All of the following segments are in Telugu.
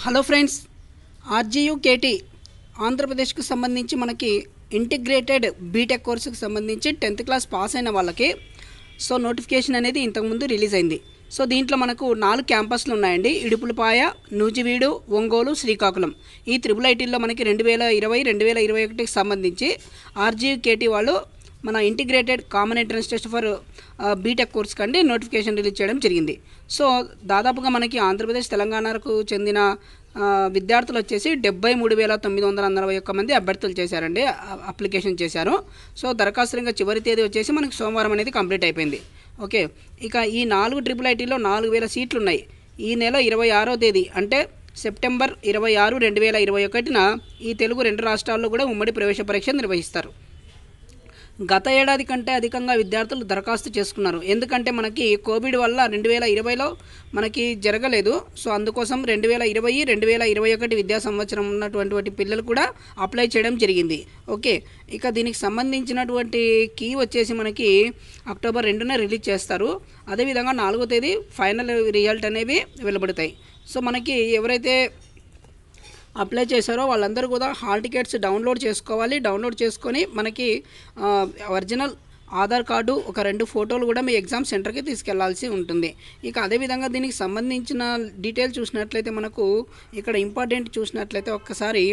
హలో ఫ్రెండ్స్ ఆర్జీయు కేటీ ఆంధ్రప్రదేశ్కు సంబంధించి మనకి ఇంటిగ్రేటెడ్ బీటెక్ కోర్సుకు సంబంధించి టెన్త్ క్లాస్ పాస్ అయిన వాళ్ళకి సో నోటిఫికేషన్ అనేది ఇంతకుముందు రిలీజ్ అయింది సో దీంట్లో మనకు నాలుగు క్యాంపస్లు ఉన్నాయండి ఇడుపులపాయ నూజివీడు ఒంగోలు శ్రీకాకుళం ఈ త్రిబుల్ ఐటీల్లో మనకి రెండు వేల ఇరవై రెండు వేల ఇరవై ఒకటికి సంబంధించి ఆర్జీయు కేటీ వాళ్ళు మన integrated common entrance test for BTech course కండి నోటిఫికేషన్ రిలీజ్ చేయడం జరిగింది సో దాదాపుగా మనకి ఆంధ్రప్రదేశ్ తెలంగాణకు చెందిన ఆ, విద్యార్థులు వచ్చేసి డెబ్బై మూడు వేల తొమ్మిది వందల నలభై ఒక్క మంది అభ్యర్థులు చేశారండి ఆ- అప్లికేషన్ చేశారు సో దరఖాస్తులు ఇంకా చివరి తేదీ వచ్చేసి మనకి సోమవారం అనేది కంప్లీట్ అయిపోయింది ఓకే ఇక ఈ నాలుగు ట్రిపుల్ ఐటీలో నాలుగు వేల సీట్లు ఉన్నాయి ఈ నెల ఇరవై ఆరో తేదీ అంటే సెప్టెంబర్ ఇరవై ఆరు రెండు వేల ఇరవై ఒకటిన ఈ తెలుగు రెండు రాష్ట్రాల్లో కూడా ఉమ్మడి ప్రవేశ పరీక్ష నిర్వహిస్తారు గత ఏడాది కంటే అధికంగా విద్యార్థులు దరఖాస్తు చేసుకున్నారు ఎందుకంటే మనకి కోవిడ్ వల్ల రెండు వేల ఇరవైలో మనకి జరగలేదు సో అందుకోసం రెండు వేల ఇరవై రెండు వేల ఇరవై ఒకటి విద్యా సంవత్సరం ఉన్నటువంటి పిల్లలు కూడా అప్లై చేయడం జరిగింది ఓకే ఇక దీనికి సంబంధించినటువంటి కీ వచ్చేసి మనకి అక్టోబర్ రెండున రిలీజ్ చేస్తారు అదేవిధంగా నాలుగో తేదీ ఫైనల్ రిజల్ట్ అనేవి వెలువడతాయి సో మనకి ఎవరైతే అప్లై చేశారో వాళ్ళందరూ కూడా హాల్ టికెట్స్ డౌన్లోడ్ చేసుకోవాలి డౌన్లోడ్ చేసుకొని మనకి ఆ, ఒరిజినల్ ఆధార్ కార్డు ఒక రెండు ఫోటోలు కూడా మీ ఎగ్జామ్ సెంటర్కి తీసుకెళ్లాల్సి ఉంటుంది ఇక అదేవిధంగా దీనికి సంబంధించిన డీటెయిల్ చూసినట్లయితే మనకు ఇక్కడ ఇంపార్టెంట్ చూసినట్లయితే ఒక్కసారి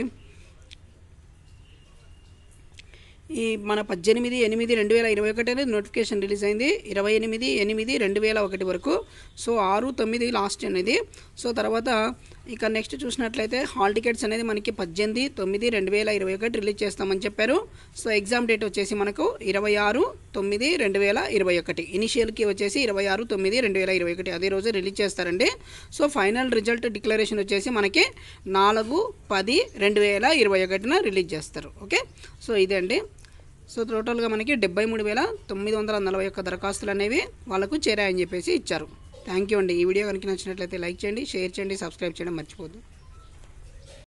ఈ మన పద్దెనిమిది ఎనిమిది రెండు వేల ఇరవై ఒకటి అనేది నోటిఫికేషన్ రిలీజ్ అయింది ఇరవై ఎనిమిది ఎనిమిది రెండు వేల ఒకటి వరకు సో ఆరు తొమ్మిది లాస్ట్ అనేది సో తర్వాత ఇక నెక్స్ట్ చూసినట్లయితే హాల్ టికెట్స్ అనేది మనకి పద్దెనిమిది తొమ్మిది రెండు వేల ఇరవై ఒకటి రిలీజ్ చేస్తామని చెప్పారు సో ఎగ్జామ్ డేట్ వచ్చేసి మనకు ఇరవై ఆరు తొమ్మిది రెండు వేల ఇరవై ఒకటి ఇనిషియల్కి వచ్చేసి ఇరవై ఆరు తొమ్మిది రెండు వేల ఇరవై ఒకటి అదే రోజు రిలీజ్ చేస్తారండి సో ఫైనల్ రిజల్ట్ డిక్లరేషన్ వచ్చేసి మనకి నాలుగు పది రెండు వేల ఇరవై ఒకటిన రిలీజ్ చేస్తారు ఓకే సో ఇదే అండి సో టోటల్గా మనకి డెబ్బై మూడు వేల తొమ్మిది వందల నలభై ఒక్క దరఖాస్తులు అనేవి వాళ్ళకు చేరాయని చెప్పేసి ఇచ్చారు థ్యాంక్ యూ అండి ఈ వీడియో కనుక నచ్చినట్లయితే లైక్ చేయండి షేర్ చేయండి సబ్స్క్రైబ్ చేయడం మర్చిపోద్దు